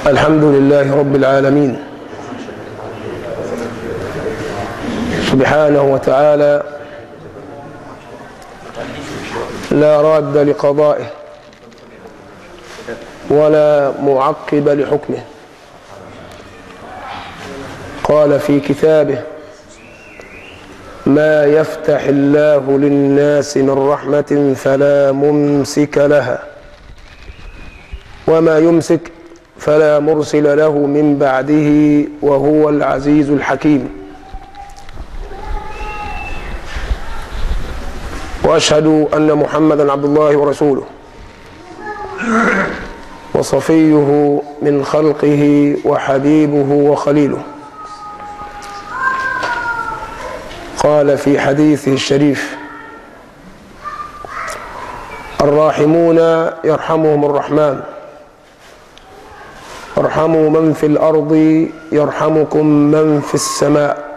الحمد لله رب العالمين سبحانه وتعالى لا راد لقضائه ولا معقب لحكمه قال في كتابه ما يفتح الله للناس من رحمة فلا ممسك لها وما يمسك فلا مرسل له من بعده وهو العزيز الحكيم واشهد ان محمدا عبد الله ورسوله وصفيه من خلقه وحبيبه وخليله قال في حديثه الشريف الراحمون يرحمهم الرحمن ارحموا من في الارض يرحمكم من في السماء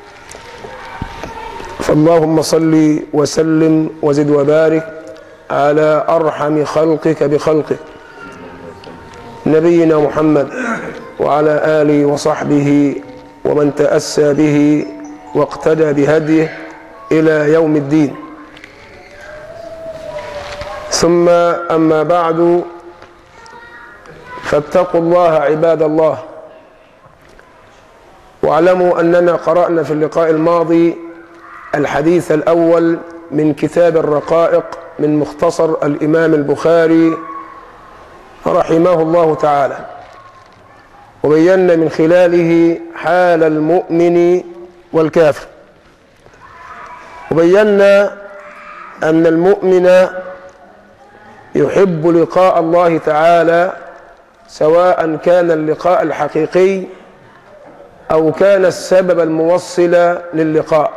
فاللهم صل وسلم وزد وبارك على ارحم خلقك بخلقك نبينا محمد وعلى اله وصحبه ومن تاسى به واقتدى بهديه الى يوم الدين ثم اما بعد فاتقوا الله عباد الله واعلموا اننا قرانا في اللقاء الماضي الحديث الاول من كتاب الرقائق من مختصر الامام البخاري رحمه الله تعالى وبينا من خلاله حال المؤمن والكافر وبينا ان المؤمن يحب لقاء الله تعالى سواء كان اللقاء الحقيقي او كان السبب الموصل للقاء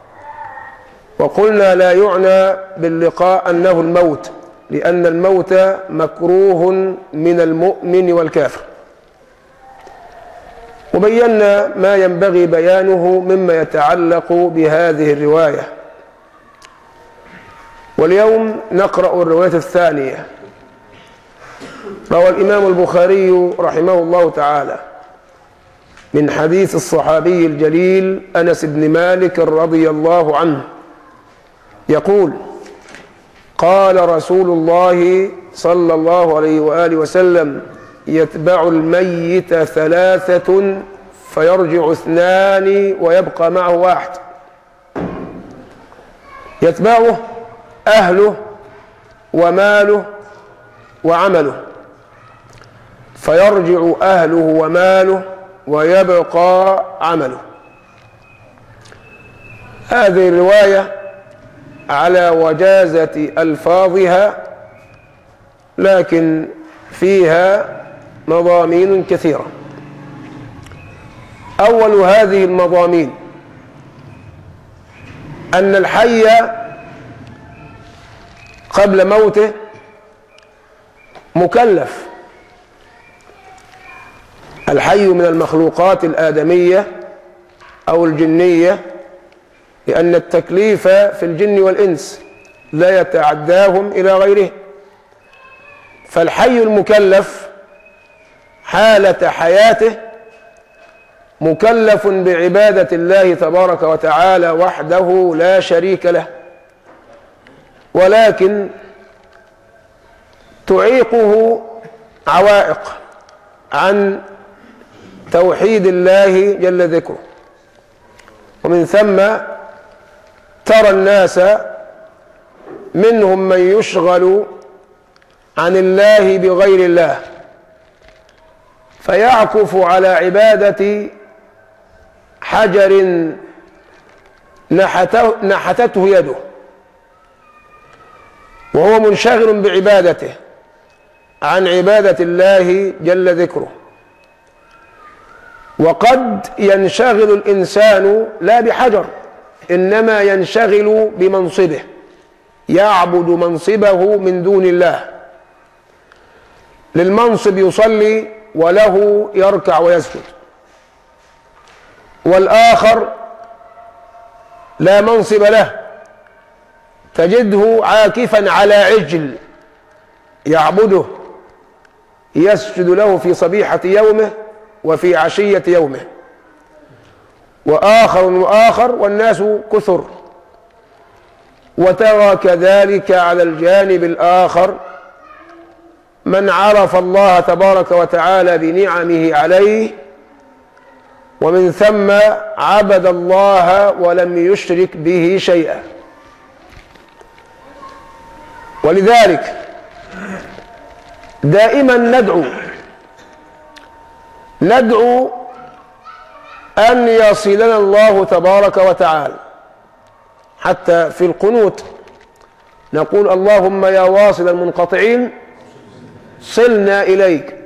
وقلنا لا يعنى باللقاء انه الموت لان الموت مكروه من المؤمن والكافر وبينا ما ينبغي بيانه مما يتعلق بهذه الروايه واليوم نقرا الروايه الثانيه روى الإمام البخاري رحمه الله تعالى من حديث الصحابي الجليل أنس بن مالك رضي الله عنه يقول قال رسول الله صلى الله عليه وآله وسلم يتبع الميت ثلاثة فيرجع اثنان ويبقى معه واحد يتبعه أهله وماله وعمله فيرجع أهله وماله ويبقى عمله هذه الرواية على وجازة ألفاظها لكن فيها مضامين كثيرة أول هذه المضامين أن الحي قبل موته مكلف الحي من المخلوقات الآدمية أو الجنية لأن التكليف في الجن والإنس لا يتعداهم إلى غيره فالحي المكلف حالة حياته مكلف بعبادة الله تبارك وتعالى وحده لا شريك له ولكن تعيقه عوائق عن توحيد الله جل ذكره ومن ثم ترى الناس منهم من يشغل عن الله بغير الله فيعكف على عبادة حجر نحته, نحتته يده وهو منشغل بعبادته عن عبادة الله جل ذكره وقد ينشغل الإنسان لا بحجر إنما ينشغل بمنصبه يعبد منصبه من دون الله للمنصب يصلي وله يركع ويسجد والآخر لا منصب له تجده عاكفا على عجل يعبده يسجد له في صبيحة يومه وفي عشية يومه وآخر وآخر والناس كثر وترى كذلك على الجانب الآخر من عرف الله تبارك وتعالى بنعمه عليه ومن ثم عبد الله ولم يشرك به شيئا ولذلك دائما ندعو ندعو أن يصلنا الله تبارك وتعالى حتى في القنوت نقول اللهم يا واصل المنقطعين صلنا إليك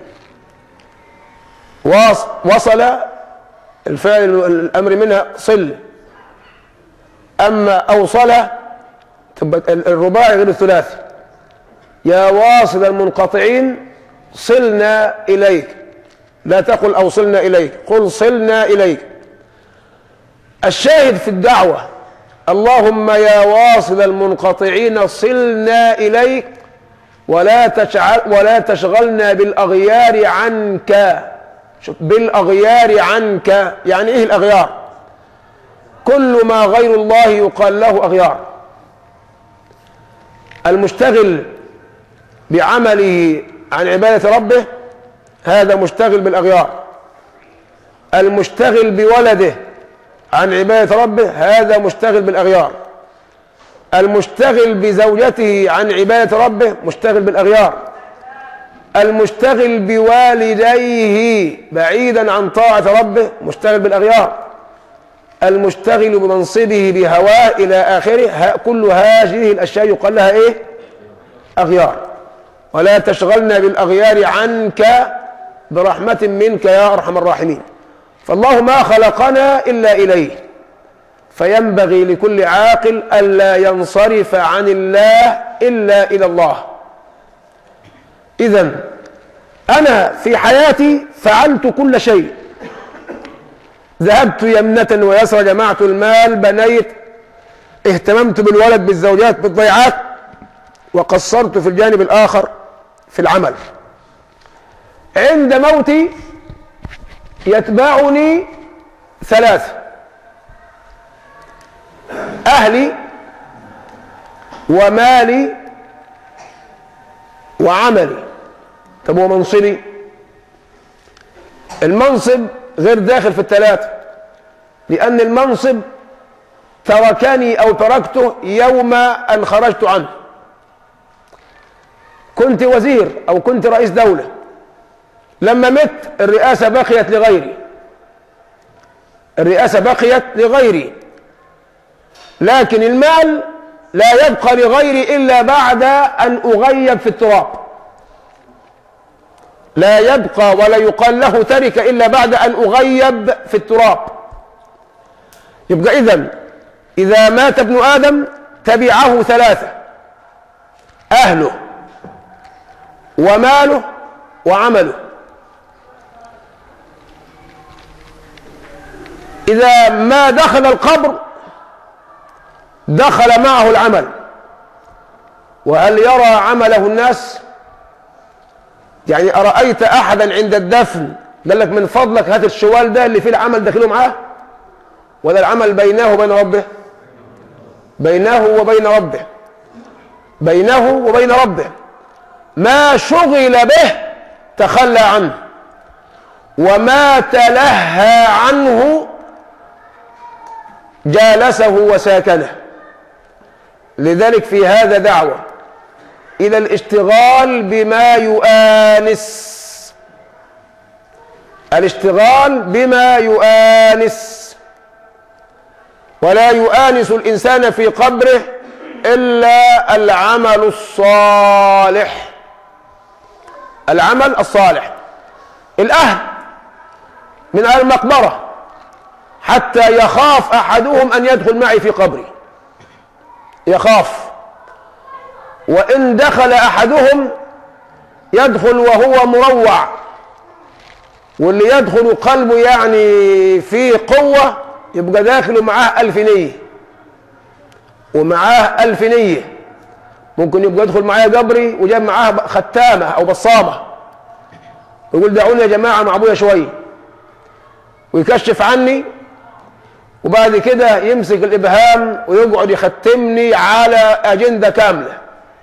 وصل الفعل الأمر منها صل أما أوصل تبقى الرباعي غير الثلاثي يا واصل المنقطعين صلنا إليك لا تقل أوصلنا إليك قل صلنا إليك الشاهد في الدعوة اللهم يا واصل المنقطعين صلنا إليك ولا تشعل ولا تشغلنا بالأغيار عنك بالأغيار عنك يعني إيه الأغيار كل ما غير الله يقال له أغيار المشتغل بعمله عن عبادة ربه هذا مشتغل بالأغيار المشتغل بولده عن عبادة ربه هذا مشتغل بالأغيار المشتغل بزوجته عن عبادة ربه مشتغل بالأغيار المشتغل بوالديه بعيدا عن طاعة ربه مشتغل بالأغيار المشتغل بمنصبه بهواه إلى آخره كل هذه الأشياء يقال لها إيه أغيار ولا تشغلنا بالأغيار عنك برحمة منك يا أرحم الراحمين فالله ما خلقنا إلا إليه فينبغي لكل عاقل ألا ينصرف عن الله إلا إلى الله إذا أنا في حياتي فعلت كل شيء ذهبت يمنة ويسرى جمعت المال بنيت اهتممت بالولد بالزوجات بالضيعات وقصرت في الجانب الآخر في العمل عند موتي يتبعني ثلاثة أهلي ومالي وعملي طب ومنصبي المنصب غير داخل في الثلاثة لأن المنصب تركني أو تركته يوم أن خرجت عنه كنت وزير أو كنت رئيس دولة لما مت الرئاسة بقيت لغيري الرئاسة بقيت لغيري لكن المال لا يبقى لغيري إلا بعد أن أغيب في التراب لا يبقى ولا يقال له ترك إلا بعد أن أغيب في التراب يبقى إذن إذا مات ابن آدم تبعه ثلاثة أهله وماله وعمله إذا ما دخل القبر دخل معه العمل وهل يرى عمله الناس يعني أرأيت أحدا عند الدفن قال لك من فضلك هات الشوال ده اللي فيه العمل داخله معاه ولا العمل بينه وبين ربه بينه وبين ربه بينه وبين ربه ما شغل به تخلى عنه وما تلهى عنه جالسه وساكنه لذلك في هذا دعوة إلى الاشتغال بما يؤانس الاشتغال بما يؤانس ولا يؤانس الإنسان في قبره إلا العمل الصالح العمل الصالح الأهل من أهل المقبرة حتى يخاف أحدهم أن يدخل معي في قبري يخاف وإن دخل أحدهم يدخل وهو مروع واللي يدخل قلبه يعني فيه قوة يبقى داخل معاه ألف نية ومعاه ألف نية ممكن يبقى يدخل معايا قبري وجاب معاه ختامة أو بصامة ويقول دعوني يا جماعة مع أبويا شوية ويكشف عني وبعد كده يمسك الإبهام ويقعد يختمني على أجندة كاملة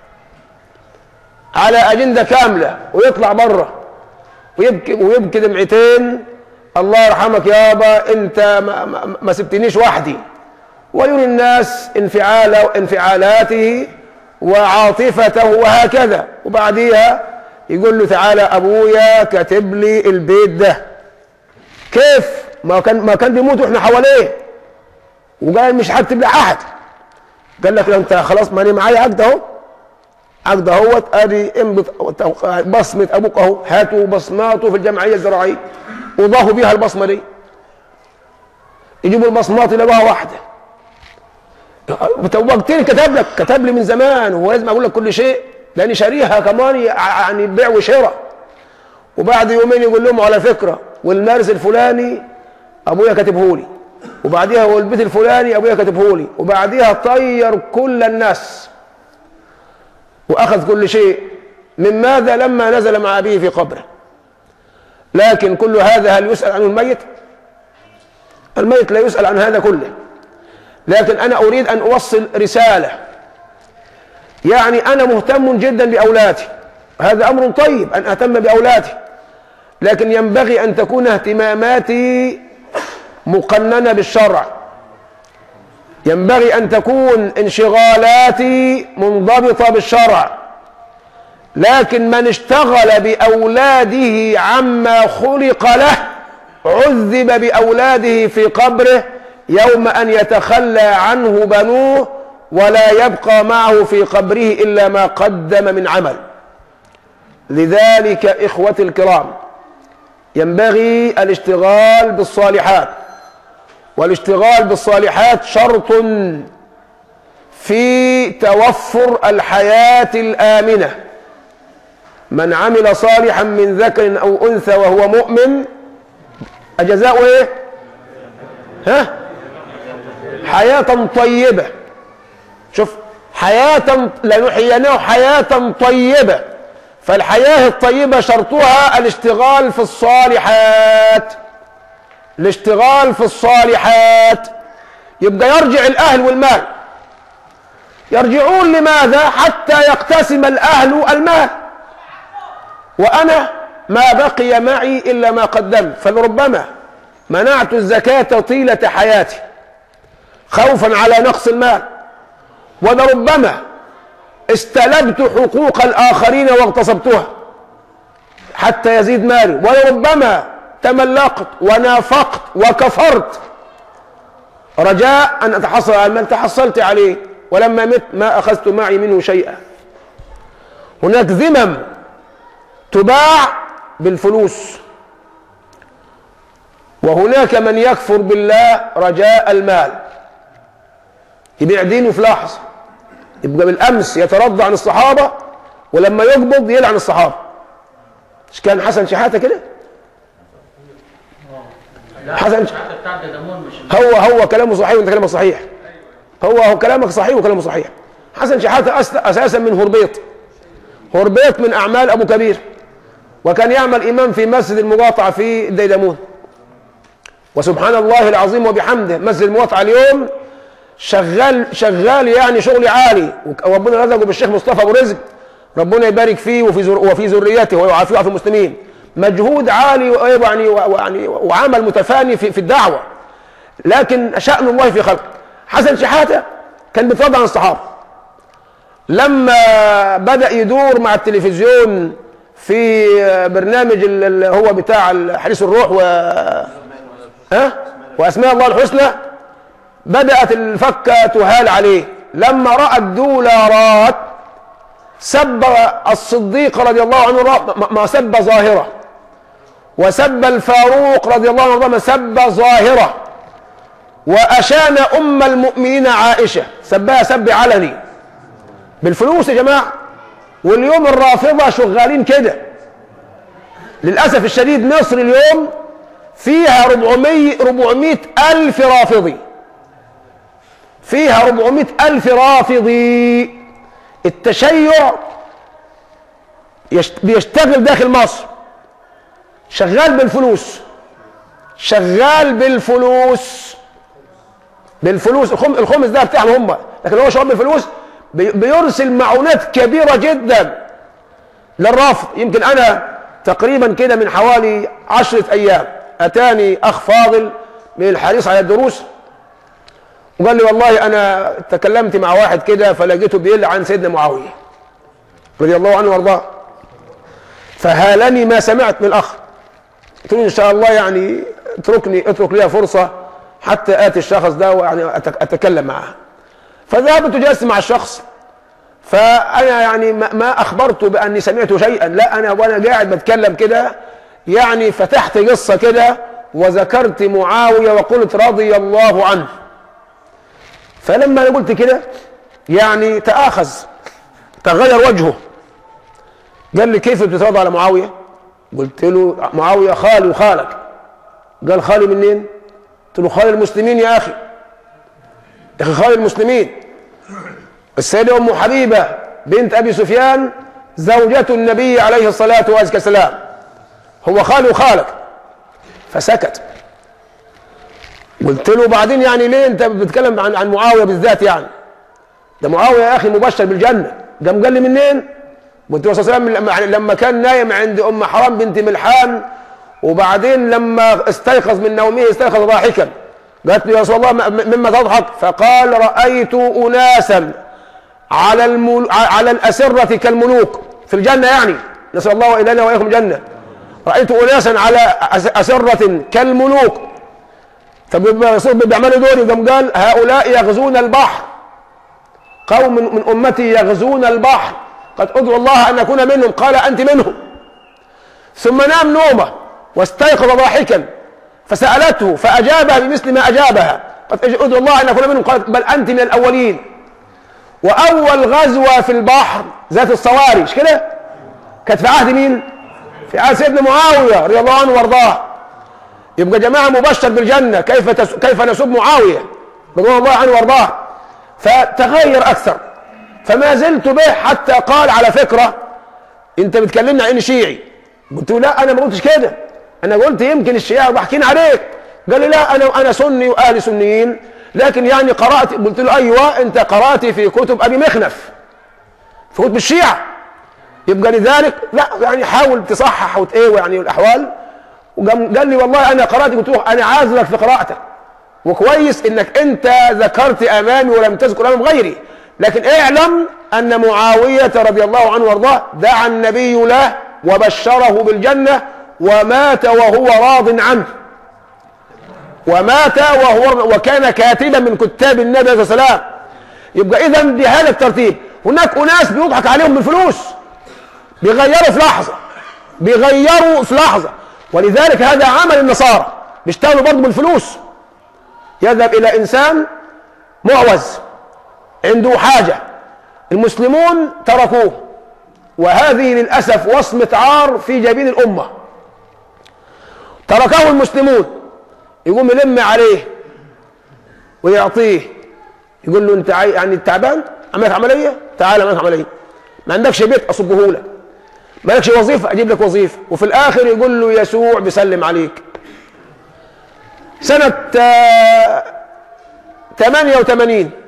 على أجندة كاملة ويطلع بره ويبكي ويبكي دمعتين الله يرحمك يابا انت ما, ما, ما سبتنيش وحدي ويري الناس انفعاله انفعالاته وعاطفته وهكذا وبعديها يقول له تعالى ابويا كاتب لي البيت ده كيف ما كان ما كان بيموت واحنا حواليه وقال مش هكتب لاحد قال لك انت خلاص ماني معايا عقد اهو عقد اهوت ادي امضت بصمه ابوك اهو هاتوا بصماته في الجمعيه الزراعيه وضافوا بيها البصمه دي يجيبوا البصمات يلاقوها واحده وقتين كتب لك كتب لي من زمان وهو لازم اقول لك كل شيء لاني شاريها كمان يعني بيع وشراء وبعد يومين يقول لهم على فكره والمارس الفلاني ابويا كاتبه لي وبعديها والبيت الفلاني ابويا كاتبه لي وبعديها طير كل الناس واخذ كل شيء من ماذا لما نزل مع ابيه في قبره لكن كل هذا هل يسال عنه الميت الميت لا يسال عن هذا كله لكن انا اريد ان اوصل رساله يعني انا مهتم جدا باولادي هذا امر طيب ان اهتم باولادي لكن ينبغي ان تكون اهتماماتي مقننه بالشرع ينبغي ان تكون انشغالاتي منضبطه بالشرع لكن من اشتغل باولاده عما خلق له عذب باولاده في قبره يوم ان يتخلى عنه بنوه ولا يبقى معه في قبره الا ما قدم من عمل لذلك اخوتي الكرام ينبغي الاشتغال بالصالحات والاشتغال بالصالحات شرط في توفر الحياه الامنه من عمل صالحا من ذكر او انثى وهو مؤمن اجزاؤه ايه ها حياه طيبه شوف حياه لنحيينه حياه طيبه فالحياه الطيبه شرطها الاشتغال في الصالحات الاشتغال في الصالحات يبقى يرجع الاهل والمال يرجعون لماذا حتى يقتسم الاهل المال وانا ما بقي معي الا ما قدمت فلربما منعت الزكاه طيله حياتي خوفا على نقص المال ولربما استلبت حقوق الاخرين واغتصبتها حتى يزيد مالي ولربما تملقت ونافقت وكفرت رجاء ان اتحصل على المال تحصلت عليه ولما مت ما اخذت معي منه شيئا هناك ذمم تباع بالفلوس وهناك من يكفر بالله رجاء المال يبيع دينه في لحظه يبقى بالامس يترضى عن الصحابه ولما يقبض يلعن الصحابه مش كان حسن شحاته كده حسن هو هو كلامه صحيح وانت كلامك صحيح هو هو كلامك صحيح وكلامه صحيح حسن شحاته اساسا من هربيط هربيط من اعمال ابو كبير وكان يعمل امام في مسجد المقاطعه في ديدمون وسبحان الله العظيم وبحمده مسجد المقاطعه اليوم شغال شغال يعني شغل عالي وربنا رزقه بالشيخ مصطفى ابو رزق ربنا يبارك فيه وفي زر وفي ذريته ويعافيه ويعافي المسلمين مجهود عالي ويعني ويعني وعمل متفاني في في الدعوه لكن شأن الله في خلقه حسن شحاته كان بيترضى عن الصحابه لما بدأ يدور مع التلفزيون في برنامج اللي هو بتاع حديث الروح و ها واسماء الله الحسنى بدأت الفكة تهال عليه لما رأى الدولارات سب الصديق رضي الله عنه ما سب ظاهرة وسب الفاروق رضي الله عنه ما سب ظاهرة وأشان أم المؤمنين عائشة سبها سب علني بالفلوس يا جماعة واليوم الرافضة شغالين كده للأسف الشديد مصر اليوم فيها 400 400 ألف رافضي فيها 400 ألف رافضي التشيع بيشتغل داخل مصر شغال بالفلوس شغال بالفلوس بالفلوس الخم- الخمس ده بتاعهم هم لكن هو شغال بالفلوس بي- بيرسل معونات كبيره جدا للرفض يمكن انا تقريبا كده من حوالي عشرة ايام اتاني اخ فاضل من الحريص على الدروس وقال لي والله انا تكلمت مع واحد كده فلقيته بيلعن سيدنا معاويه رضي الله عنه وارضاه فهالني ما سمعت من الاخ قلت له ان شاء الله يعني اتركني اترك لي فرصه حتى اتي الشخص ده ويعني أتك- اتكلم معه فذهبت جلست مع الشخص فانا يعني ما ما اخبرته باني سمعت شيئا لا انا وانا قاعد بتكلم كده يعني فتحت قصه كده وذكرت معاويه وقلت رضي الله عنه فلما انا قلت كده يعني تآخذ تغير وجهه قال لي كيف بتترضى على معاويه؟ قلت له معاويه خالي وخالك قال خالي منين؟ قلت له خالي المسلمين يا اخي يا اخي خالي المسلمين السيده ام حبيبه بنت ابي سفيان زوجة النبي عليه الصلاة والسلام هو خالي وخالك فسكت قلت له بعدين يعني ليه انت بتتكلم عن عن معاويه بالذات يعني ده معاويه يا اخي مبشر بالجنه قام قال لي منين؟ قلت له صلى الله عليه وسلم لما- لما كان نايم عند ام حرام بنت ملحان وبعدين لما استيقظ من نومه استيقظ ضاحكا قالت له يا رسول الله م- مما تضحك فقال رايت اناسا على المل... على الاسره كالملوك في الجنه يعني نسال الله الينا واياكم الجنه رايت اناسا على أس- اسره كالملوك طب يبقى الرسول بيعملوا دول قام قال هؤلاء يغزون البحر قوم من من امتي يغزون البحر قد ادعو الله ان اكون منهم قال انت منهم ثم نام نومه واستيقظ ضاحكا فسالته فاجابها بمثل ما اجابها قد ادعو الله ان اكون منهم قالت بل انت من الاولين واول غزوه في البحر ذات الصواري مش كده كانت في عهد مين في عهد سيدنا معاويه رضي الله عنه وارضاه يبقى جماعه مبشر بالجنه كيف تس... كيف نسب معاويه رضي الله عنه وارضاه فتغير اكثر فما زلت به حتى قال على فكره انت بتكلمني عن اني شيعي قلت له لا انا ما قلتش كده انا قلت يمكن الشيعه ضاحكين عليك قال لي لا انا انا سني واهلي سنيين لكن يعني قرات قلت له ايوه انت قرات في كتب ابي مخنف في كتب الشيعه يبقى لذلك لا يعني حاول تصحح وتقوي يعني الاحوال وقام قال لي والله انا قرات قلت له انا عاذرك في قراءتك وكويس انك انت ذكرت امامي ولم تذكر امام غيري لكن اعلم ان معاويه رضي الله عنه وارضاه دعا النبي له وبشره بالجنه ومات وهو راض عنه ومات وهو وكان كاتبا من كتاب النبي عليه الصلاه والسلام يبقى اذا بهذا الترتيب هناك اناس بيضحك عليهم بالفلوس بيغيروا في لحظه بيغيروا في لحظه ولذلك هذا عمل النصارى بيشتغلوا برضه بالفلوس يذهب الى انسان معوز عنده حاجه المسلمون تركوه وهذه للاسف وصمه عار في جبين الامه تركه المسلمون يقوم يلم عليه ويعطيه يقول له انت عاي... يعني تعبان عملت عمليه تعال عملت عمليه ما عندكش بيت اصبه لك ما لكش وظيفه اجيب لك وظيفه وفي الاخر يقول له يسوع بيسلم عليك سنة آه، 88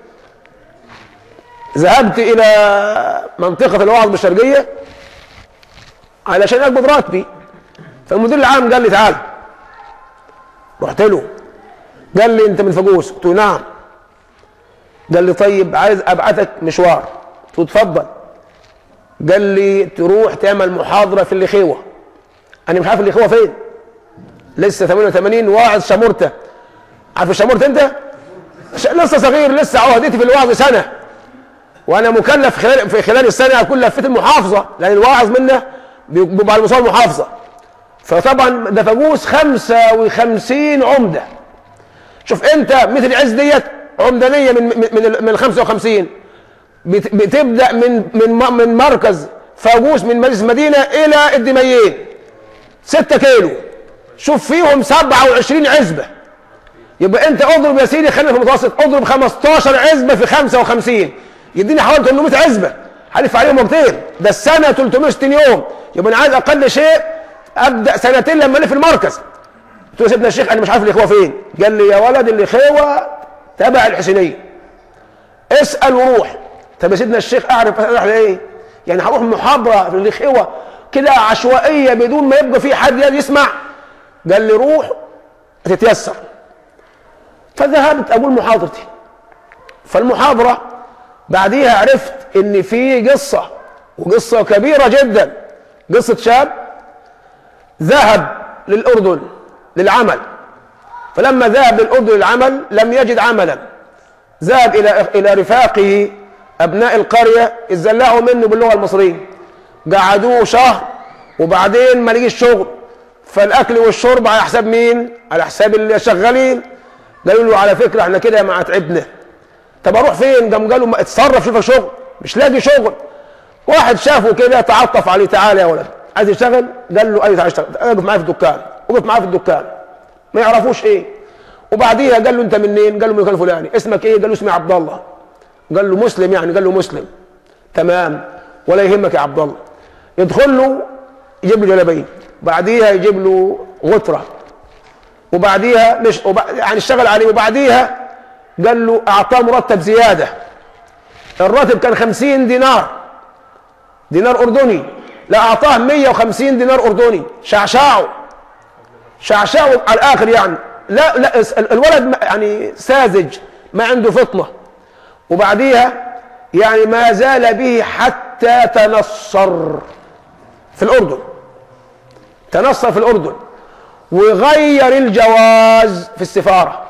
ذهبت إلى منطقة الوعظ بالشرقية علشان أقبض راتبي فالمدير العام قال لي تعال رحت له قال لي أنت من فجوس قلت له نعم قال لي طيب عايز أبعتك مشوار قلت له اتفضل قال لي تروح تعمل محاضرة في اللخيوة أنا مش عارف اللخيوة فين لسه 88 واعظ شمورته عارف شمورته انت ش- لسه صغير لسه عهدتي في الوعظ سنه وانا مكلف خلال في خلال السنه اكون لفيت المحافظه لان الواعظ منا بيبقى على مستوى المحافظه فطبعا ده فجوز 55 عمده شوف انت مثل عز ديت عمدانيه من من من, ال- من ال 55 بت- بتبدا من من م- من مركز فاجوس من مجلس المدينه الى الدميين 6 كيلو شوف فيهم 27 عزبه يبقى انت اضرب يا سيدي خلينا في المتوسط اضرب 15 عزبه في 55 يديني حوالي 800 عزبه هلف عليهم وقتين ده السنه 360 يوم يبقى انا عايز اقل شيء ابدا سنتين لما الف المركز قلت له سيدنا الشيخ انا مش عارف الاخوه فين قال لي يا ولد الاخوه تبع الحسينيه اسال وروح طب يا سيدنا الشيخ اعرف اروح لايه يعني هروح محاضره في الاخوه كده عشوائيه بدون ما يبقى في حد يسمع قال لي روح تتيسر فذهبت اقول محاضرتي فالمحاضره بعديها عرفت ان في قصه وقصه كبيره جدا قصه شاب ذهب للاردن للعمل فلما ذهب للاردن للعمل لم يجد عملا ذهب الى الى رفاقه ابناء القريه اتزلقوا منه باللغه المصريه قعدوه شهر وبعدين ما لقيش شغل فالاكل والشرب على حساب مين؟ على حساب اللي شغالين قالوا له على فكره احنا كده ما تعبنا طب اروح فين؟ قام قالوا ما اتصرف شوف شغل مش لاقي شغل واحد شافه كده تعطف عليه تعالى يا ولد عايز يشتغل قال له ايوه تعالى اشتغل اقف معايا في الدكان وقف معايا في الدكان ما يعرفوش ايه وبعديها قال له انت منين؟ قال له من المكان الفلاني اسمك ايه؟ قال له اسمي عبد الله قال له مسلم يعني قال له مسلم تمام ولا يهمك يا عبد الله يدخل له يجيب له جلابيه بعديها يجيب له غتره وبعديها مش وب... يعني اشتغل عليه وبعديها قال له اعطاه مرتب زياده الراتب كان 50 دينار دينار اردني لا اعطاه 150 دينار اردني شعشعه شعشعه على الاخر يعني لا لا الولد يعني ساذج ما عنده فطنه وبعديها يعني ما زال به حتى تنصر في الأردن تنصر في الأردن وغير الجواز في السفارة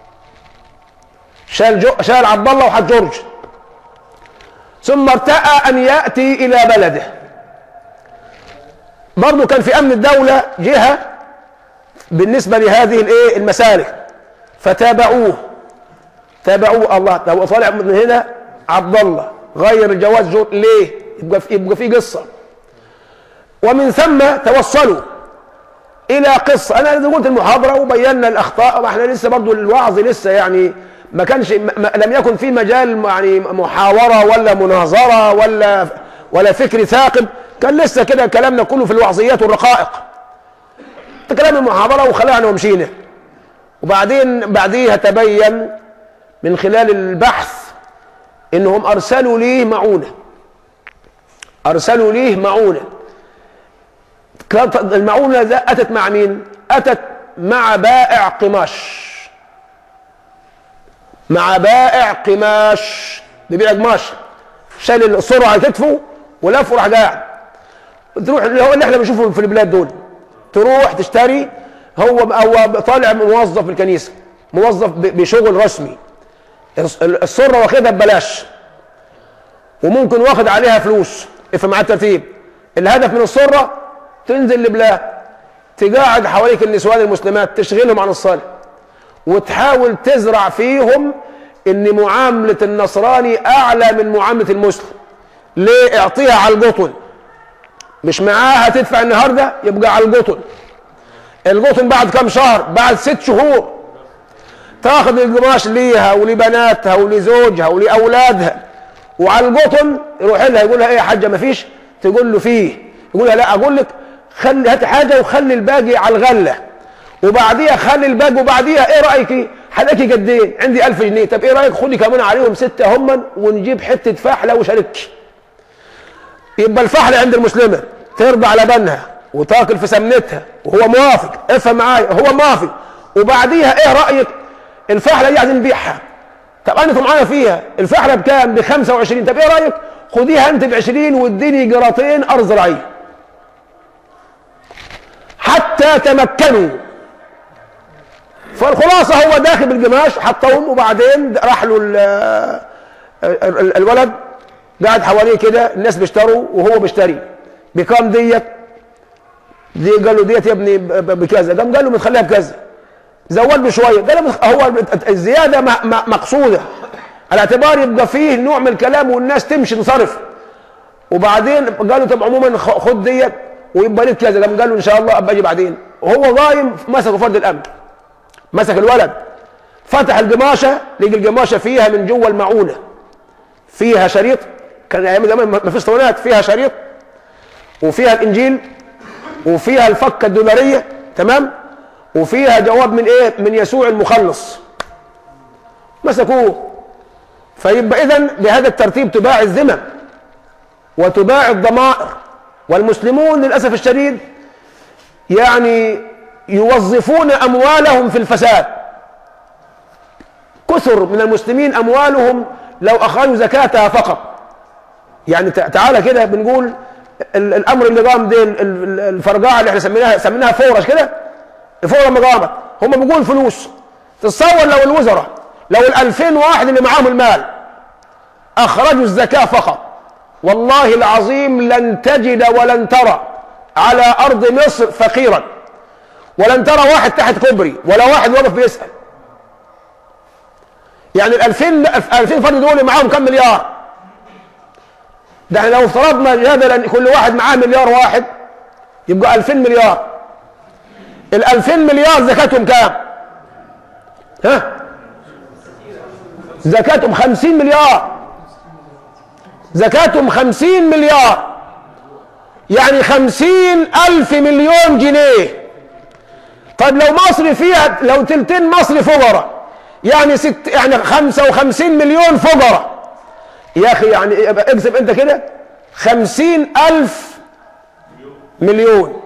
شال, جو شال عبد الله وحد جورج ثم ارتأى أن يأتي إلى بلده برضه كان في أمن الدولة جهة بالنسبة لهذه الايه المسالك فتابعوه تابعوه الله طب طالع من هنا عبد الله غير الجواز جو ليه يبقى في يبقى في قصه ومن ثم توصلوا الى قصه انا قلت المحاضره وبينا الاخطاء واحنا لسه برضو الوعظ لسه يعني ما كانش ما لم يكن في مجال يعني محاوره ولا مناظره ولا ولا فكر ثاقب كان لسه كده كلامنا كله في الوعظيات والرقائق كلام المحاضره وخلعنا ومشينا وبعدين بعديها تبين من خلال البحث انهم ارسلوا ليه معونه ارسلوا ليه معونه المعونه ده اتت مع مين اتت مع بائع قماش مع بائع قماش بيبيع قماش شال الصوره على كتفه ولف وراح قاعد تروح اللي هو اللي احنا بنشوفه في البلاد دول تروح تشتري هو هو طالع موظف في الكنيسه موظف بشغل رسمي السره واخدها ببلاش وممكن واخد عليها فلوس افهم معاه الترتيب الهدف من السره تنزل لبلاد تقاعد حواليك النسوان المسلمات تشغلهم عن الصلاه وتحاول تزرع فيهم ان معامله النصراني اعلى من معامله المسلم ليه اعطيها على القطن مش معاها تدفع النهارده يبقى على القطن القطن بعد كم شهر بعد ست شهور تاخذ القماش ليها ولبناتها ولزوجها ولاولادها وعلى القطن يروح لها يقول لها ايه يا حاجه ما فيش تقول له فيه يقول لها لا اقول لك خلي هات حاجه وخلي الباقي على الغله وبعديها خلي الباقي وبعديها ايه رايك حلاقي قدين عندي ألف جنيه طب ايه رايك خدي كمان عليهم ستة هم ونجيب حته فحله وشارك يبقى الفحله عند المسلمه ترضع لبنها وتاكل في سمنتها وهو موافق افهم معايا هو موافق وبعديها ايه رايك الفحله دي عايزين نبيعها طب انتوا معانا فيها الفحله بكام ب 25 طب ايه رايك خديها انت ب 20 واديني جراتين ارض زراعيه حتى تمكنوا فالخلاصه هو داخل بالقماش حطهم وبعدين راح له الولد قاعد حواليه كده الناس بيشتروا وهو بيشتري بكام ديت دي قال له ديت يا ابني بكذا قام قال له متخليها بكذا زود بشويه قال له هو الزياده مقصوده على اعتبار يبقى فيه نوع من الكلام والناس تمشي تنصرف وبعدين قال له طب عموما خد ديت ويبقى لك كذا قام قال له ان شاء الله ابقى اجي بعدين وهو قايم مسكه فرد الامن مسك الولد فتح القماشه لقي القماشه فيها من جوه المعونه فيها شريط كان ايام زمان ما فيش اسطوانات فيها شريط وفيها الانجيل وفيها الفكة الدولارية تمام وفيها جواب من ايه من يسوع المخلص مسكوه فيبقى اذا بهذا الترتيب تباع الذمم وتباع الضمائر والمسلمون للاسف الشديد يعني يوظفون اموالهم في الفساد كثر من المسلمين اموالهم لو اخرجوا زكاتها فقط يعني تع- تعالى كده بنقول ال- الامر اللي قام دي ال- ال- الفرقعه اللي احنا سميناها سميناها فورش كده الفوره لما قامت هم بيقولوا فلوس تتصور لو الوزراء لو ال 2000 واحد اللي معاهم المال اخرجوا الزكاه فقط والله العظيم لن تجد ولن ترى على ارض مصر فقيرا ولن ترى واحد تحت كوبري ولا واحد واقف بيسال يعني ال 2000 2000 فرد دول معاهم كم مليار ده احنا لو افترضنا جدلا كل واحد معاه مليار واحد يبقى 2000 مليار ال 2000 مليار زكاتهم كام؟ ها؟ زكاتهم 50 مليار زكاتهم 50 مليار يعني 50 ألف مليون جنيه طيب لو مصر فيها لو تلتين مصر فقراء يعني ست يعني 55 مليون فقراء يا اخي يعني يبقى اكذب انت كده 50 ألف مليون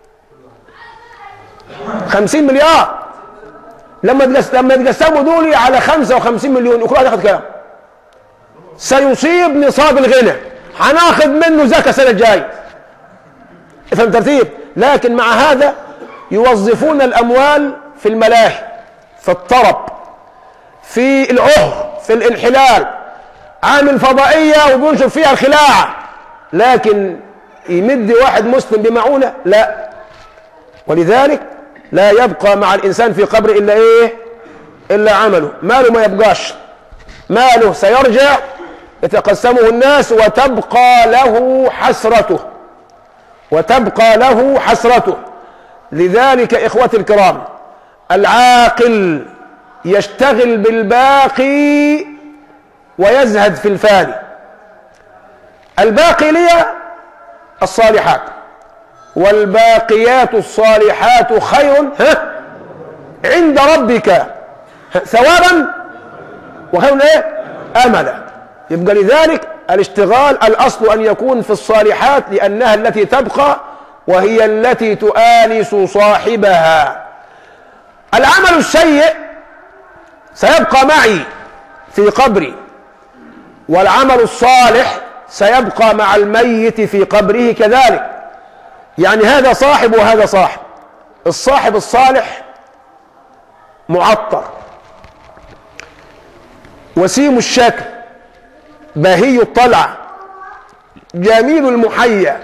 50 مليار لما تقس... لما تقسموا دول على 55 مليون وكل واحد ياخد كام؟ سيصيب نصاب الغنى هناخد منه زكاه السنه الجايه افهم ترتيب لكن مع هذا يوظفون الاموال في الملاهي في الطرب في العهر في الانحلال عامل فضائيه وبينشر فيها الخلاعه لكن يمد واحد مسلم بمعونه لا ولذلك لا يبقى مع الانسان في قبر الا ايه الا عمله ماله ما يبقاش ماله سيرجع يتقسمه الناس وتبقى له حسرته وتبقى له حسرته لذلك اخوتي الكرام العاقل يشتغل بالباقي ويزهد في الفاني الباقي لي الصالحات والباقيات الصالحات خير ها عند ربك ثوابا وخير ايه املا يبقى لذلك الاشتغال الاصل ان يكون في الصالحات لانها التي تبقى وهي التي تؤانس صاحبها العمل السيء سيبقى معي في قبري والعمل الصالح سيبقى مع الميت في قبره كذلك يعني هذا صاحب وهذا صاحب الصاحب الصالح معطر وسيم الشكل باهي الطلعة جميل المحيا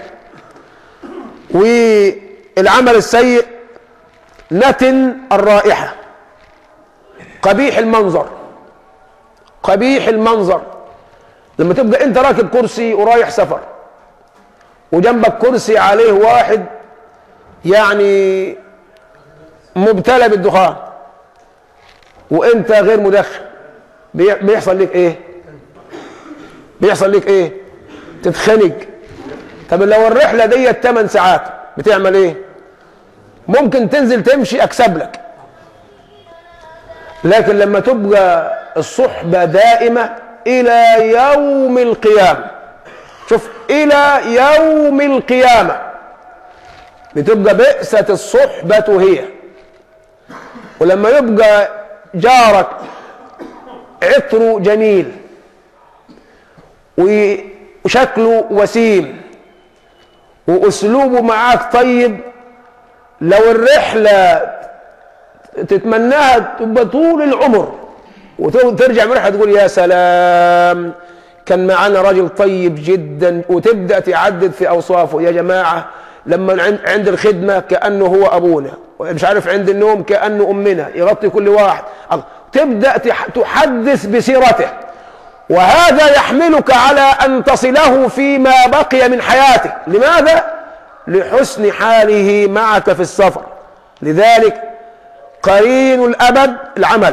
والعمل السيء نتن الرائحة قبيح المنظر قبيح المنظر لما تبقى انت راكب كرسي ورايح سفر وجنبك كرسي عليه واحد يعني مبتلى بالدخان وانت غير مدخن بي- بيحصل لك ايه بيحصل لك ايه تتخنق طب لو الرحله دي 8 ساعات بتعمل ايه ممكن تنزل تمشي اكسب لك لكن لما تبقى الصحبه دائمه الى يوم القيامه شوف الى يوم القيامه بتبقى بئسة الصحبة هي ولما يبقى جارك عطره جميل وشكله وسيم واسلوبه معاك طيب لو الرحله تتمناها تبقى طول العمر وترجع من الرحله تقول يا سلام كان معانا راجل طيب جدا وتبدا تعدد في اوصافه يا جماعه لما عند- عند الخدمه كانه هو ابونا مش عارف عند النوم كانه امنا يغطي كل واحد تبدا تح- تحدث بسيرته وهذا يحملك على ان تصله فيما بقي من حياتك لماذا لحسن حاله معك في السفر لذلك قرين الابد العمل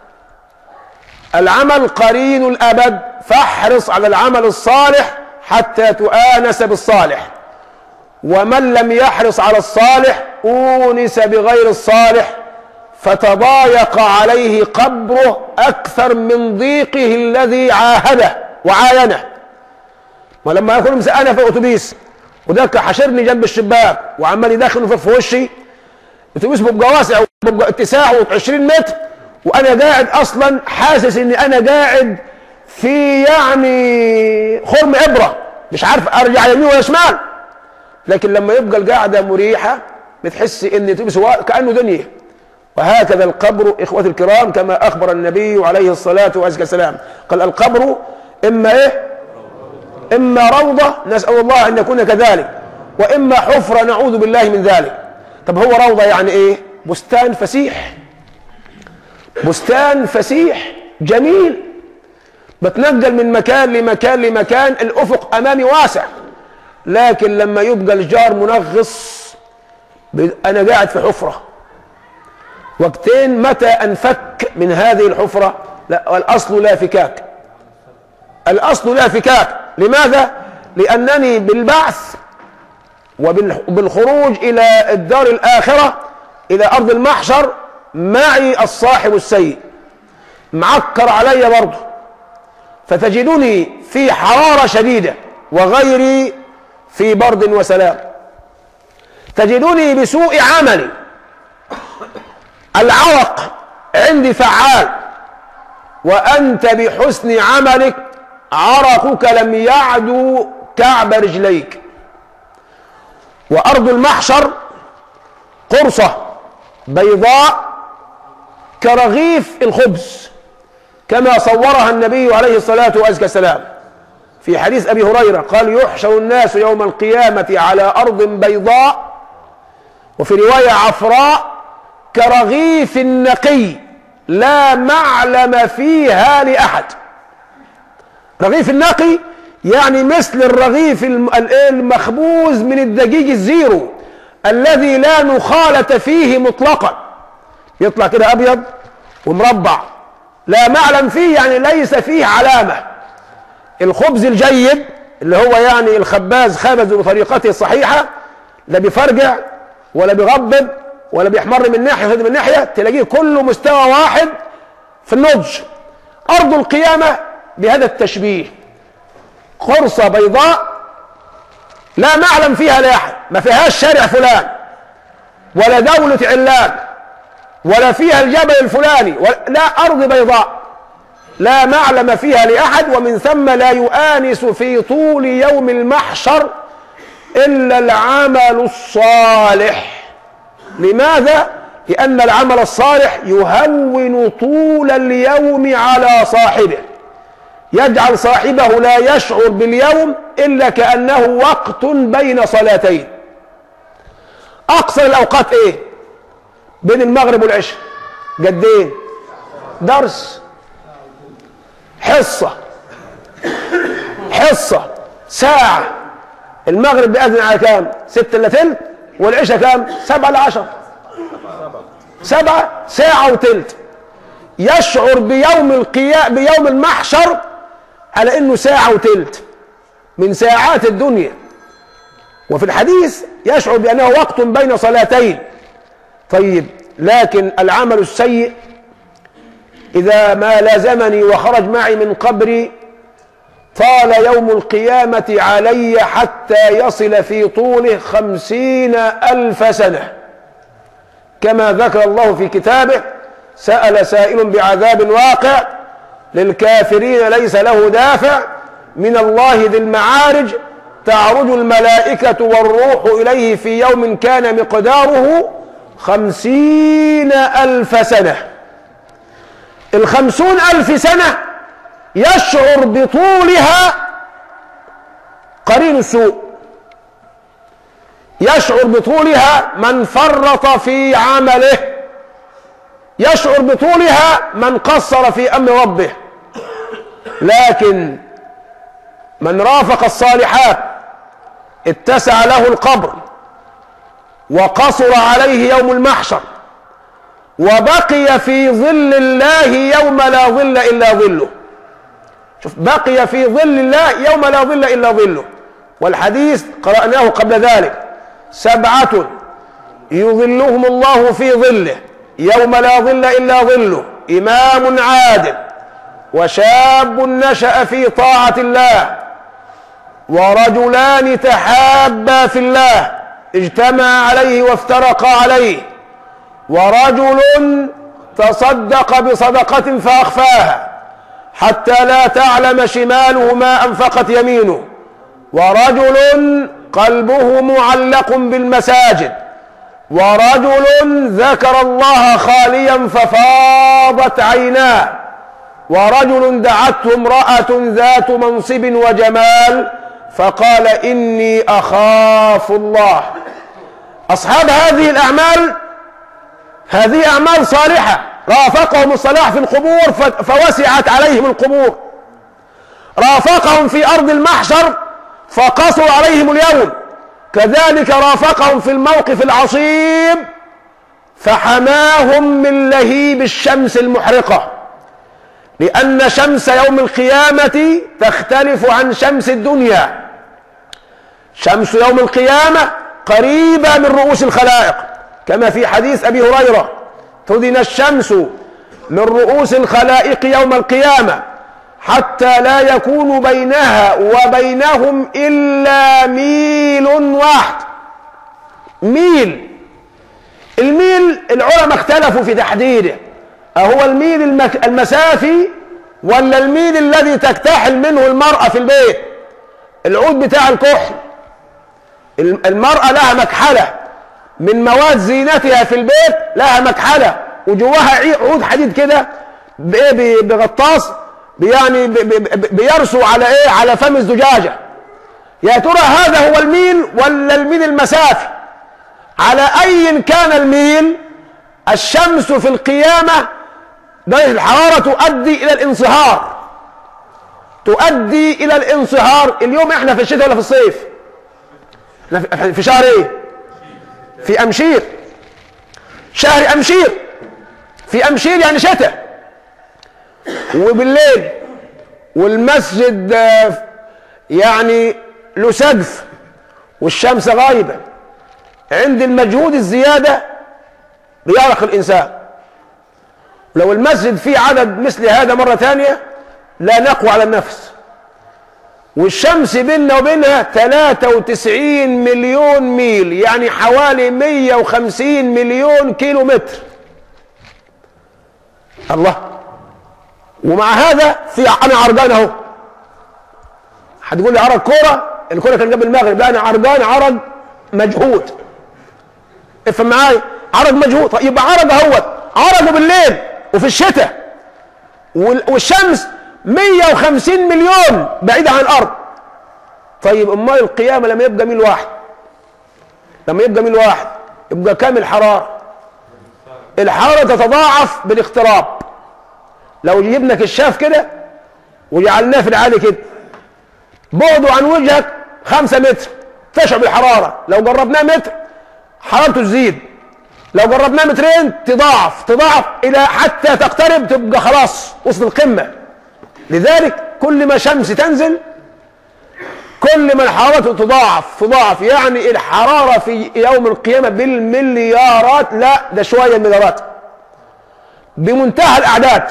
العمل قرين الابد فاحرص على العمل الصالح حتى تؤانس بالصالح ومن لم يحرص على الصالح أونس بغير الصالح فتضايق عليه قبره أكثر من ضيقه الذي عاهده وعاينه ولما يكون مسألة في الأتوبيس وده حشرني جنب الشباك وعمال يدخل في وشي الأتوبيس بيبقى واسع وبيبقى اتساعه 20 متر وأنا قاعد أصلا حاسس إني أنا قاعد في يعني خرم إبرة مش عارف أرجع يمين ولا شمال لكن لما يبقى القعدة مريحة بتحس إن الأتوبيس كأنه دنيا وهكذا القبر إخوة الكرام كما أخبر النبي عليه الصلاة والسلام قال القبر إما إيه إما روضة نسأل الله أن يكون كذلك وإما حفرة نعوذ بالله من ذلك طب هو روضة يعني إيه بستان فسيح بستان فسيح جميل بتنقل من مكان لمكان لمكان الأفق أمامي واسع لكن لما يبقى الجار منغص أنا قاعد في حفرة وقتين متى أنفك من هذه الحفرة لا الأصل لا فكاك الأصل لا فكاك لماذا؟ لأنني بالبعث وبالخروج إلى الدار الآخرة إلى أرض المحشر معي الصاحب السيء معكر علي برضه فتجدني في حرارة شديدة وغيري في برد وسلام تجدني بسوء عملي العرق عندي فعال وأنت بحسن عملك عرقك لم يعدو كعب رجليك وأرض المحشر قرصة بيضاء كرغيف الخبز كما صورها النبي عليه الصلاة والسلام في حديث أبي هريرة قال يحشر الناس يوم القيامة على أرض بيضاء وفي رواية عفراء كرغيف نقي لا معلم فيها لأحد رغيف النقي يعني مثل الرغيف المخبوز من الدقيق الزيرو الذي لا نخالة فيه مطلقا يطلع كده أبيض ومربع لا معلم فيه يعني ليس فيه علامة الخبز الجيد اللي هو يعني الخباز خبز بطريقته الصحيحة لا بيفرجع ولا بيغبب ولا بيحمر من ناحية ولا من ناحية تلاقيه كله مستوى واحد في النضج أرض القيامة بهذا التشبيه قرصة بيضاء لا معلم فيها لاحد ما فيهاش شارع فلان ولا دولة علان ولا فيها الجبل الفلاني لا أرض بيضاء لا معلم فيها لأحد ومن ثم لا يؤانس في طول يوم المحشر إلا العمل الصالح لماذا؟ لأن العمل الصالح يهون طول اليوم على صاحبه يجعل صاحبه لا يشعر باليوم إلا كأنه وقت بين صلاتين أقصر الأوقات إيه؟ بين المغرب والعشاء قد إيه؟ درس حصة حصة ساعة المغرب بيأذن على كام؟ ستة إلا تلت والعشاء كام؟ سبعة إلا عشر سبعة ساعة وتلت يشعر بيوم القيام بيوم المحشر على انه ساعة وتلت من ساعات الدنيا وفي الحديث يشعر بانه وقت بين صلاتين طيب لكن العمل السيء اذا ما لازمني وخرج معي من قبري طال يوم القيامة علي حتى يصل في طوله خمسين ألف سنة كما ذكر الله في كتابه سأل سائل بعذاب واقع للكافرين ليس له دافع من الله ذي المعارج تعرج الملائكة والروح إليه في يوم كان مقداره خمسين ألف سنة الخمسون ألف سنة يشعر بطولها قرين السوء يشعر بطولها من فرط في عمله يشعر بطولها من قصر في امر ربه لكن من رافق الصالحات اتسع له القبر وقصر عليه يوم المحشر وبقي في ظل الله يوم لا ظل الا ظله شوف بقي في ظل الله يوم لا ظل الا ظله والحديث قراناه قبل ذلك سبعة يظلهم الله في ظله يوم لا ظل إلا ظله إمام عادل وشاب نشأ في طاعة الله ورجلان تحابا في الله اجتمع عليه وافترقا عليه ورجل تصدق بصدقة فأخفاها حتى لا تعلم شماله ما أنفقت يمينه ورجل قلبه معلق بالمساجد ورجل ذكر الله خاليا ففاضت عيناه ورجل دعته امرأة ذات منصب وجمال فقال إني أخاف الله أصحاب هذه الأعمال هذه أعمال صالحة رافقهم الصلاح في القبور فوسعت عليهم القبور رافقهم في أرض المحشر فقصوا عليهم اليوم كذلك رافقهم في الموقف العصيب فحماهم من لهيب الشمس المحرقة لأن شمس يوم القيامة تختلف عن شمس الدنيا شمس يوم القيامة قريبة من رؤوس الخلائق كما في حديث أبي هريرة تدن الشمس من رؤوس الخلائق يوم القيامة حتى لا يكون بينها وبينهم إلا ميل واحد ميل الميل العلماء اختلفوا في تحديده أهو الميل المك... المسافي ولا الميل الذي تكتحل منه المرأة في البيت العود بتاع الكحل المرأة لها مكحلة من مواد زينتها في البيت لها مكحلة وجواها عود حديد كده بغطاس يعني بيرسو على ايه على فم الزجاجة يا ترى هذا هو الميل ولا الميل المسافي على اي كان الميل الشمس في القيامة درجة الحرارة تؤدي الى الانصهار تؤدي الى الانصهار اليوم احنا في الشتاء ولا في الصيف احنا في شهر ايه في امشير شهر امشير في امشير يعني شتاء وبالليل والمسجد يعني له سقف والشمس غايبة عند المجهود الزيادة بيعرق الإنسان لو المسجد فيه عدد مثل هذا مرة ثانية لا نقوى على النفس والشمس بيننا وبينها 93 مليون ميل يعني حوالي 150 مليون كيلو متر الله ومع هذا في انا عرجان اهو هتقول لي عرج كوره الكوره كان قبل المغرب لا انا عرجان عرج مجهود افهم معايا عرج مجهود طيب يبقى عرج اهوت عرجه بالليل وفي الشتاء والشمس 150 مليون بعيدة عن الأرض طيب أمال القيامة لما يبقى ميل واحد لما يبقى ميل واحد يبقى كام الحرارة الحرارة تتضاعف بالاقتراب لو جبنا كشاف كده وجعلناه في العالي كده بعده عن وجهك خمسة متر تشعر بالحرارة لو قربناه متر حرارته تزيد لو قربناه مترين تضاعف تضاعف إلى حتى تقترب تبقى خلاص وصل القمة لذلك كل ما شمس تنزل كل ما الحرارة تضاعف تضاعف يعني الحرارة في يوم القيامة بالمليارات لا ده شوية المليارات بمنتهى الأعداد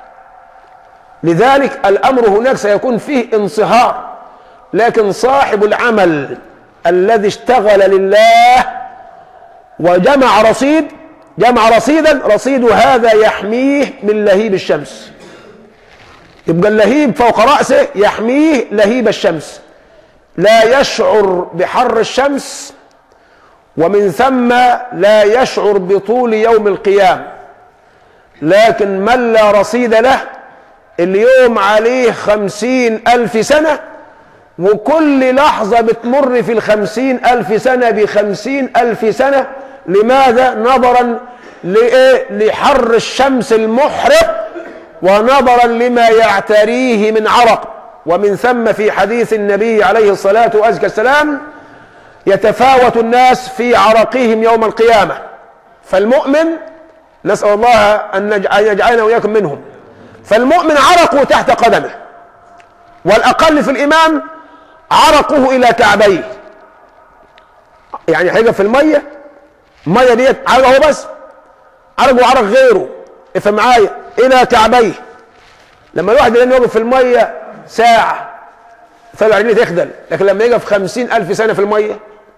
لذلك الأمر هناك سيكون فيه انصهار لكن صاحب العمل الذي اشتغل لله وجمع رصيد جمع رصيدا رصيد هذا يحميه من لهيب الشمس يبقى اللهيب فوق رأسه يحميه لهيب الشمس لا يشعر بحر الشمس ومن ثم لا يشعر بطول يوم القيامة لكن من لا رصيد له اليوم عليه خمسين ألف سنة وكل لحظة بتمر في الخمسين ألف سنة بخمسين ألف سنة لماذا نظرا لإيه؟ لحر الشمس المحرق ونظرا لما يعتريه من عرق ومن ثم في حديث النبي عليه الصلاة والسلام يتفاوت الناس في عرقهم يوم القيامة فالمؤمن نسأل الله أن يجعلنا وإياكم منهم فالمؤمن عرقه تحت قدمه والأقل في الإمام عرقه إلى كعبيه يعني هيقف في الميه الميه ديت عرق هو بس عرق وعرق غيره افهم معايا الى كعبيه لما الواحد يلاقي يقف في الميه ساعه فلو عينيه تخدل لكن لما يقف خمسين ألف سنة في المية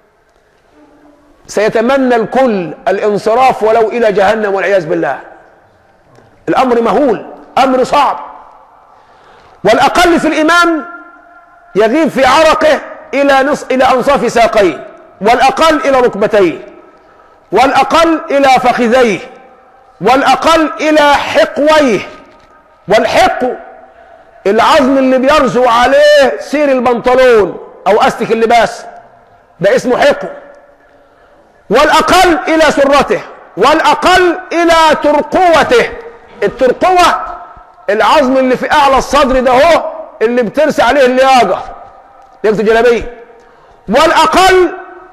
سيتمنى الكل الانصراف ولو إلى جهنم والعياذ بالله الأمر مهول أمر صعب والأقل في الإمام يغيب في عرقه إلى نص إلى أنصاف ساقيه والأقل إلى ركبتيه والأقل إلى فخذيه والأقل إلى حقويه والحق العظم اللي بيرزو عليه سير البنطلون او استك اللباس ده اسمه حقه والاقل الى سرته والاقل الى ترقوته الترقوه العظم اللي في اعلى الصدر ده هو اللي بترسى عليه اللياقه لياقه الجلابيه والاقل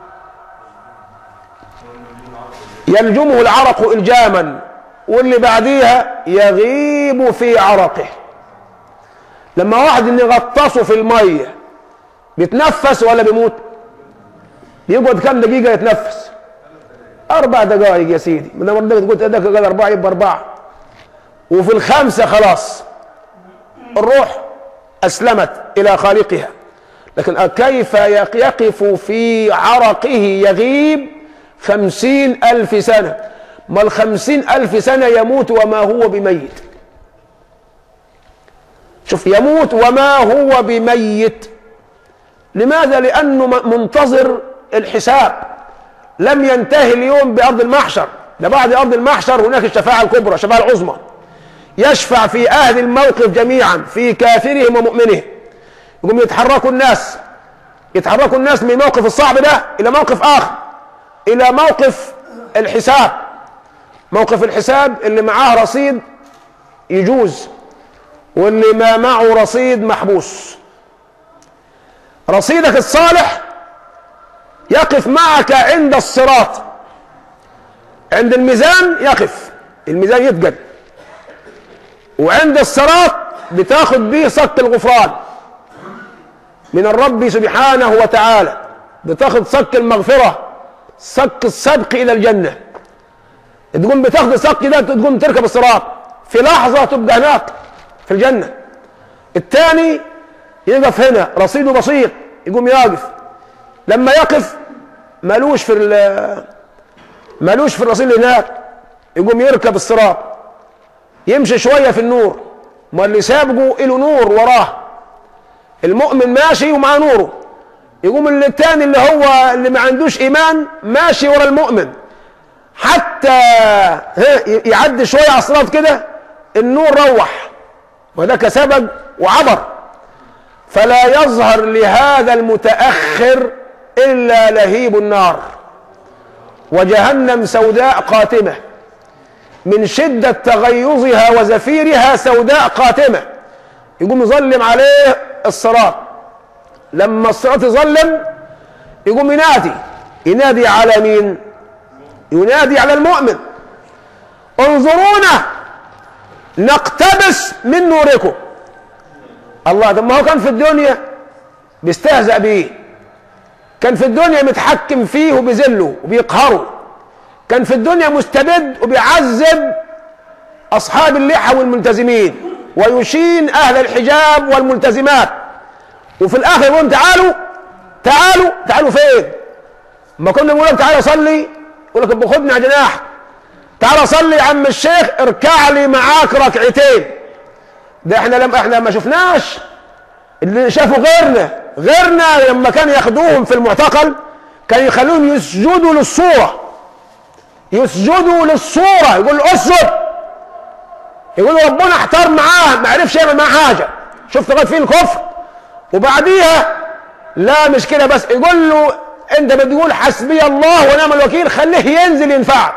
يلجمه العرق الجاما واللي بعديها يغيب في عرقه لما واحد اللي غطسه في الميه بيتنفس ولا بيموت بيقعد كام دقيقه يتنفس اربع دقائق يا سيدي من لما تقول دقيقه قال اربعه يبقى اربعه وفي الخامسه خلاص الروح اسلمت الى خالقها لكن كيف يقف في عرقه يغيب خمسين ألف سنة ما الخمسين ألف سنة يموت وما هو بميت شوف يموت وما هو بميت لماذا لأنه منتظر الحساب لم ينتهي اليوم بأرض المحشر ده بعد أرض المحشر هناك الشفاعة الكبرى الشفاعة العظمى يشفع في أهل الموقف جميعا في كافرهم ومؤمنهم يقوم يتحركوا الناس يتحركوا الناس من الموقف الصعب ده إلى موقف آخر إلى موقف الحساب موقف الحساب اللي معاه رصيد يجوز واللي ما معه رصيد محبوس رصيدك الصالح يقف معك عند الصراط عند الميزان يقف الميزان يتقل وعند الصراط بتاخد بيه صك الغفران من الرب سبحانه وتعالى بتاخد صك المغفرة صك السبق إلى الجنة تقوم بتاخد صك ده تقوم تركب الصراط في لحظة تبقى هناك في الجنة الثاني يقف هنا رصيده بسيط يقوم يقف لما يقف ملوش في ملوش في الرصيد اللي هناك يقوم يركب الصراط يمشي شويه في النور ما اللي سابقه له نور وراه المؤمن ماشي ومعاه نوره يقوم اللي التاني اللي هو اللي ما عندوش ايمان ماشي ورا المؤمن حتى يعدي شويه على الصراط كده النور روح وذاك سبق وعبر فلا يظهر لهذا المتأخر إلا لهيب النار وجهنم سوداء قاتمة من شدة تغيظها وزفيرها سوداء قاتمة يقوم يظلم عليه الصراط لما الصراط يظلم يقوم ينادي ينادي على مين ينادي على المؤمن انظرونا نقتبس من نوركم الله طب ما هو كان في الدنيا بيستهزأ بيه كان في الدنيا متحكم فيه وبيذله وبيقهره كان في الدنيا مستبد وبيعذب أصحاب اللحى والملتزمين ويشين أهل الحجاب والملتزمات وفي الآخر يقول تعالوا تعالوا تعالوا فين ما كنا نقول لك تعالى صلي يقول لك باخدني على جناح تعالى صلي يا عم الشيخ اركع لي معاك ركعتين ده احنا لم احنا ما شفناش اللي شافوا غيرنا غيرنا لما كان ياخدوهم في المعتقل كان يخلوهم يسجدوا للصورة يسجدوا للصورة يقول له اسجد يقول ربنا احتار معاه ما عرفش يعمل معاه حاجة شفت لغايه فين الكفر وبعديها لا مش كده بس يقول له انت بتقول حسبي الله ونعم الوكيل خليه ينزل ينفعك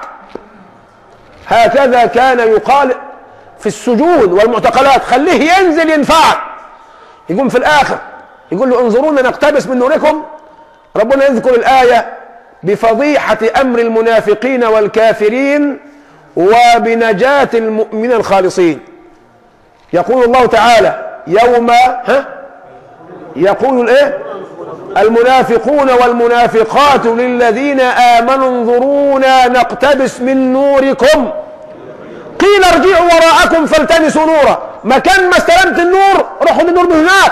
هكذا كان يقال في السجون والمعتقلات خليه ينزل ينفعك يقوم في الآخر يقول له انظرونا نقتبس من نوركم ربنا يذكر الآية بفضيحة أمر المنافقين والكافرين وبنجاة المؤمنين الخالصين يقول الله تعالى يوم ها يقول الايه المنافقون والمنافقات للذين آمنوا انظرونا نقتبس من نوركم قيل ارجعوا وراءكم فالتمسوا نورا مكان ما استلمت النور روحوا النور من هناك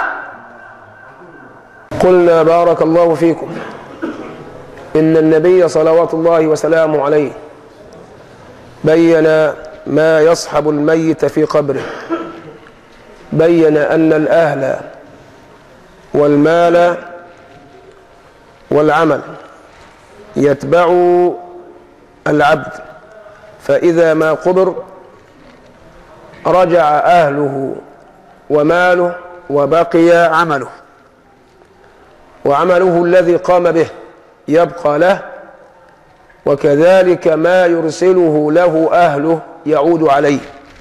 قلنا بارك الله فيكم إن النبي صلوات الله وسلامه عليه بين ما يصحب الميت في قبره بين أن الأهل والمال والعمل يتبع العبد فإذا ما قبر رجع أهله وماله وبقي عمله وعمله الذي قام به يبقى له وكذلك ما يرسله له أهله يعود عليه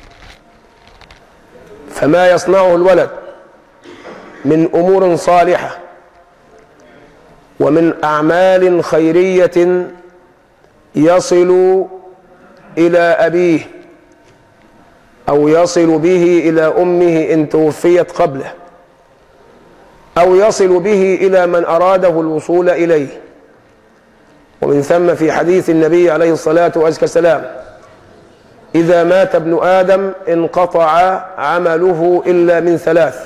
فما يصنعه الولد من أمور صالحة ومن أعمال خيرية يصل إلى أبيه أو يصل به إلى أمه إن توفيت قبله أو يصل به إلى من أراده الوصول إليه ومن ثم في حديث النبي عليه الصلاة والسلام إذا مات ابن آدم انقطع عمله إلا من ثلاث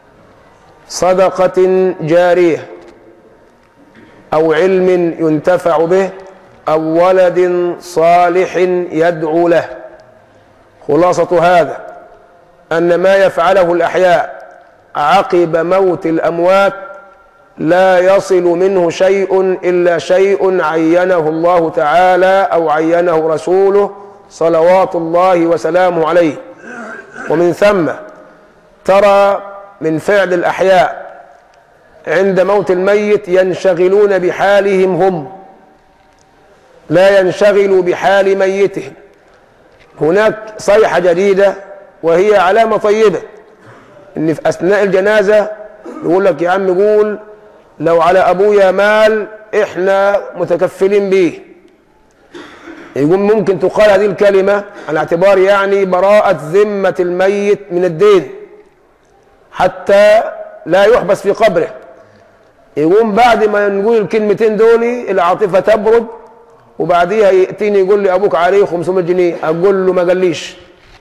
صدقة جارية أو علم ينتفع به أو ولد صالح يدعو له خلاصة هذا أن ما يفعله الأحياء عقب موت الأموات لا يصل منه شيء إلا شيء عينه الله تعالى أو عينه رسوله صلوات الله وسلامه عليه ومن ثم ترى من فعل الأحياء عند موت الميت ينشغلون بحالهم هم لا ينشغلوا بحال ميتهم هناك صيحة جديدة وهي علامة طيبة ان في اثناء الجنازة يقول لك يا عم قول لو على ابويا مال احنا متكفلين به يقول ممكن تقال هذه الكلمة على اعتبار يعني براءة ذمة الميت من الدين حتى لا يحبس في قبره يقوم بعد ما نقول الكلمتين دول العاطفة تبرد وبعديها يأتيني يقول لي أبوك عليه 500 جنيه أقول له ما قاليش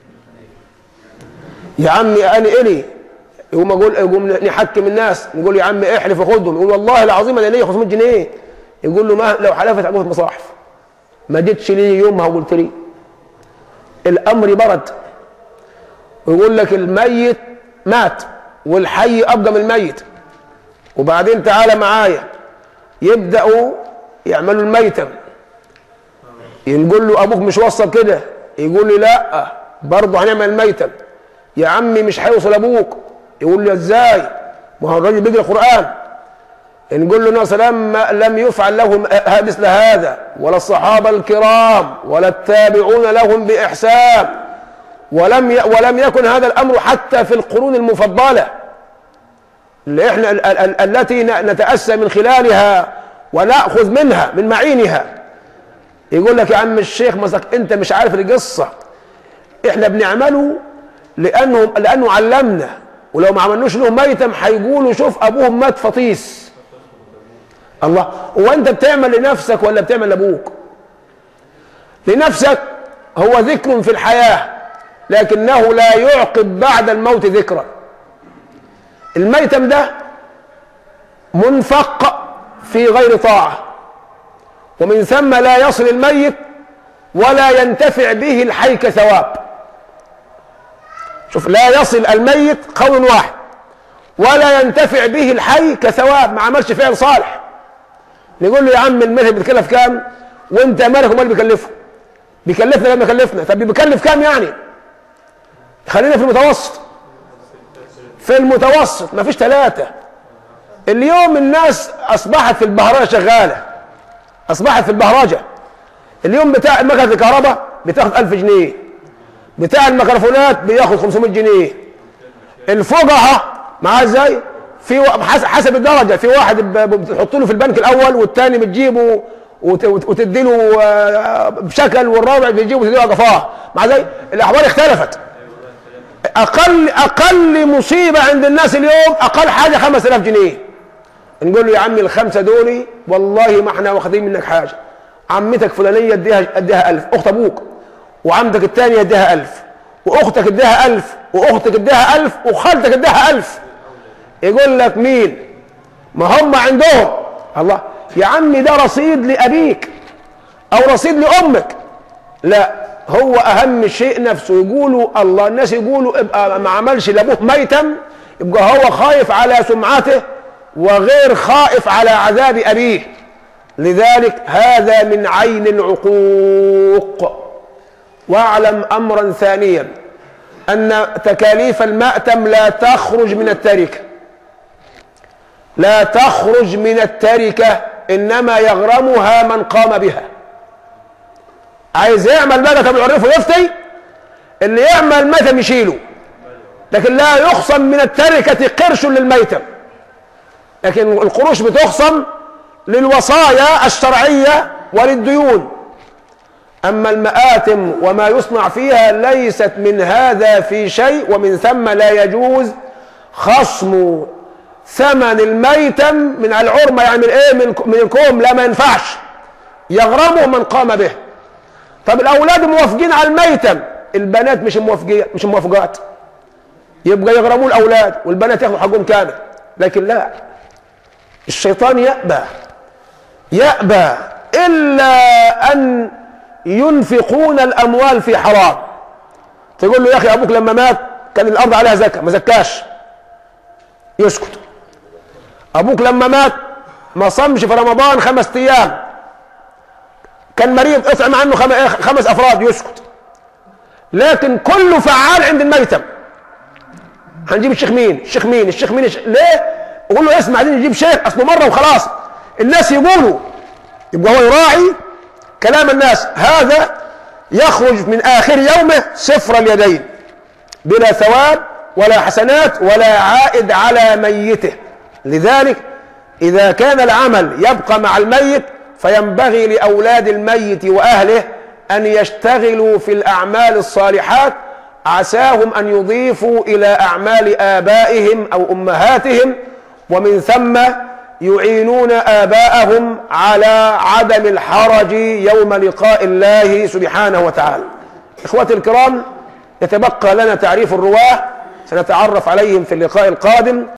يا عمي أنا إلي يقوم أقول يقوم نحكم الناس نقول يا عمي احلف وخدهم يقول والله العظيم أنا ليا 500 جنيه يقول له ما لو حلفت عقوبة مصاحف ما جيتش لي يومها وقلت لي الأمر برد ويقول لك الميت مات والحي أبقى من الميت وبعدين تعالى معايا يبدأوا يعملوا الميتم نقول له ابوك مش وصل كده يقول لي لا برضه هنعمل الميتم يا عمي مش هيوصل ابوك يقول لي ازاي ما هو الراجل بيقرا القران نقول له سلام لم يفعل لهم مثل هذا ولا الصحابه الكرام ولا التابعون لهم باحسان ولم ي... ولم يكن هذا الامر حتى في القرون المفضله اللي احنا ال... ال... التي نتاسى من خلالها وناخذ منها من معينها يقول لك يا عم الشيخ مسك انت مش عارف القصه احنا بنعمله لانه لانه علمنا ولو ما عملناش له ميتم هيقولوا شوف ابوهم مات فطيس الله هو انت بتعمل لنفسك ولا بتعمل لابوك لنفسك هو ذكر في الحياه لكنه لا يعقب بعد الموت ذكرا الميتم ده منفق في غير طاعه ومن ثم لا يصل الميت ولا ينتفع به الحي كثواب شوف لا يصل الميت قول واحد ولا ينتفع به الحي كثواب ما عملش فعل صالح نقول له يا عم المذهب بيتكلف كام وانت مالك ومال بيكلفه بيكلفنا لما كلفنا طب بيكلف كام يعني خلينا في المتوسط في المتوسط ما فيش ثلاثة اليوم الناس أصبحت في البهرجة شغالة أصبحت في البهرجة اليوم بتاع مكنة الكهرباء بتاخد 1000 جنيه بتاع الميكروفونات بياخد 500 جنيه الفقهاء معاه ازاي؟ في حسب الدرجه في واحد بتحط له في البنك الاول والثاني بتجيبه وتدي له بشكل والرابع بيجيبه وتدي له قفاه مع ازاي؟ الاحوال اختلفت اقل اقل مصيبه عند الناس اليوم اقل حاجه 5000 جنيه نقول له يا عمي الخمسه دول والله ما احنا واخدين منك حاجه عمتك فلانيه اديها اديها ألف اخت ابوك وعمتك الثانيه اديها ألف واختك اديها ألف واختك اديها ألف وخالتك اديها ألف يقول لك مين ما هم عندهم الله يا عمي ده رصيد لابيك او رصيد لامك لا هو اهم شيء نفسه يقولوا الله الناس يقولوا ابقى ما عملش لابوه ميتم يبقى هو خايف على سمعته وغير خائف على عذاب ابيه لذلك هذا من عين العقوق واعلم امرا ثانيا ان تكاليف المأتم لا تخرج من التركه لا تخرج من التركه انما يغرمها من قام بها عايز يعمل متى يعرفه يفتي اللي يعمل متى يشيله لكن لا يخصم من التركة قرش للميتم لكن القروش بتخصم للوصايا الشرعية وللديون أما المآتم وما يصنع فيها ليست من هذا في شيء ومن ثم لا يجوز خصم ثمن الميتم من العرمة يعني من ايه من من الكوم لا ما ينفعش يغرمه من قام به طب الاولاد موافقين على الميتم البنات مش موافقين مش موافقات يبقى يغرموا الاولاد والبنات ياخذوا حقهم كامل لكن لا الشيطان يأبى يأبى إلا أن ينفقون الأموال في حرام تقول له يا أخي أبوك لما مات كان الأرض عليها زكاة ما زكاش يسكت أبوك لما مات ما صمش في رمضان خمس أيام كان مريض اطعم عنه خمس أفراد يسكت لكن كله فعال عند الميتم هنجيب الشيخ مين الشيخ مين الشيخ مين الشيخ. ليه قول له اسمع عايزين نجيب شيخ اصله مره وخلاص الناس يقولوا يبقى هو يراعي كلام الناس هذا يخرج من اخر يومه صفر اليدين بلا ثواب ولا حسنات ولا عائد على ميته لذلك اذا كان العمل يبقى مع الميت فينبغي لاولاد الميت واهله ان يشتغلوا في الاعمال الصالحات عساهم ان يضيفوا الى اعمال ابائهم او امهاتهم ومن ثم يعينون آباءهم على عدم الحرج يوم لقاء الله سبحانه وتعالى إخوتي الكرام يتبقى لنا تعريف الرواة سنتعرف عليهم في اللقاء القادم